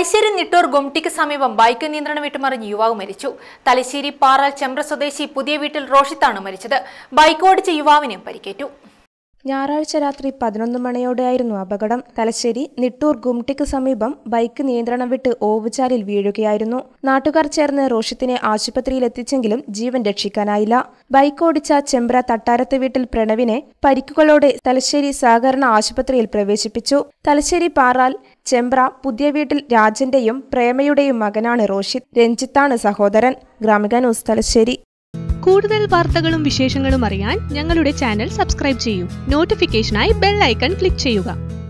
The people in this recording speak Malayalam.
തലശ്ശേരി നിട്ടൂർ ഗുംട്ടിക്ക് സമീപം ബൈക്ക് നിയന്ത്രണം വിട്ടുമറിഞ്ഞ് യുവാവ് മരിച്ചു തലശ്ശേരി പാറാൽ ചെമ്പ്ര സ്വദേശി പുതിയ വീട്ടിൽ റോഷിത്താണ് മരിച്ചത് ബൈക്ക് ഓടിച്ച യുവാവിന് പരിക്കേറ്റു ഞായറാഴ്ച രാത്രി പതിനൊന്ന് മണിയോടെയായിരുന്നു അപകടം തലശ്ശേരി നിട്ടൂർ ഗുംട്ടിക്ക് സമീപം ബൈക്ക് നിയന്ത്രണം വിട്ട് ഓവുചാലിൽ വീഴുകയായിരുന്നു നാട്ടുകാർ ചേർന്ന് റോഷിത്തിനെ ആശുപത്രിയിൽ എത്തിച്ചെങ്കിലും ജീവൻ രക്ഷിക്കാനായില്ല ബൈക്ക് ഓടിച്ച ചെമ്പ്ര തട്ടാരത്ത് വീട്ടിൽ പ്രണവിനെ പരിക്കുകളോടെ തലശ്ശേരി സഹകരണ ആശുപത്രിയിൽ പ്രവേശിപ്പിച്ചു തലശ്ശേരി പാറാൽ ചെമ്പ്ര പുതിയ വീട്ടിൽ രാജന്റെയും പ്രേമയുടെയും മകനാണ് റോഷിത് രഞ്ജിത്താണ് സഹോദരൻ ഗ്രാമിക ന്യൂസ് തലശ്ശേരി കൂടുതൽ വാർത്തകളും വിശേഷങ്ങളും അറിയാൻ ഞങ്ങളുടെ ചാനൽ സബ്സ്ക്രൈബ് ചെയ്യൂ നോട്ടിഫിക്കേഷനായി ബെൽ ഐക്കൺ ക്ലിക്ക് ചെയ്യുക